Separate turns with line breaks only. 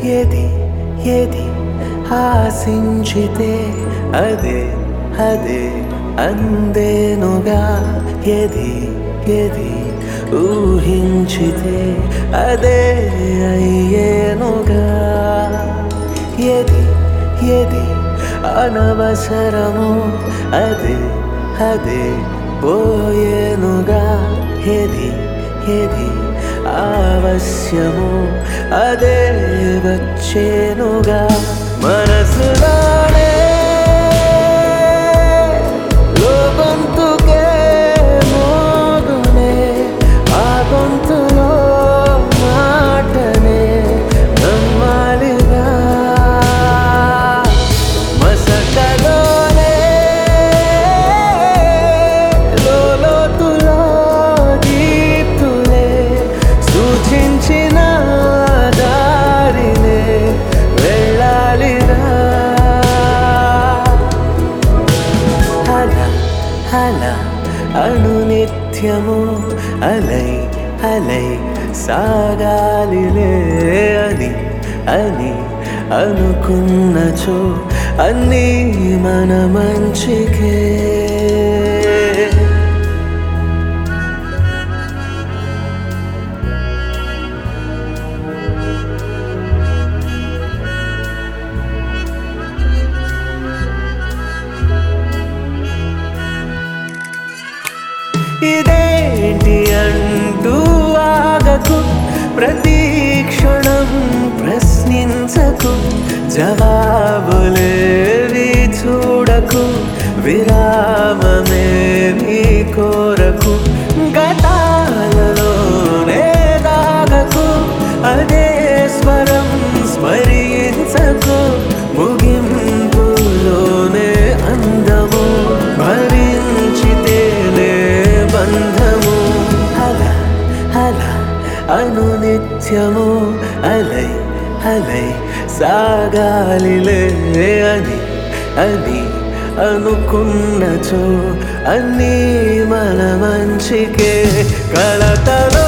ఏది ఏది ఆశించితే అదే అదే అందేనుగా ఏది ఏది ఊహించితే అదే అయ్యేనుగా ఏది ఏది అనవసరము అదే అదే పోయేనుగా ఏది ఏది ఆవశ్యము అదే వచ్చేనుగా మనసులోనే లోగొంతుకే మోగునే ఆ గొంతులో మాటనే నమ్మాలిగా మసకలోనే లోతులో గీతులే సూచించిన దారినే వెళ్ళాలిరా అలా అలా అనునిత్యము అలై అలై సాగాలిలే అని అని అనుకున్నచో అన్నీ మన మంచికే ఇదేంటి అంటూ ఆగకు ప్రతి క్షణం ప్రశ్నించకు జవాబులేవి చూడకు విరామమేమి కోరకు గతాలలోనే దాగకు అదే స్వరం స్మరించకు ముగింపులోనే అందము భరించితేనే బంధము అలా అలా అనునిత్యము అలై అలై సాగాలిలే అని అని అనుకున్నచో అన్నీ మన మంచికే కలతలో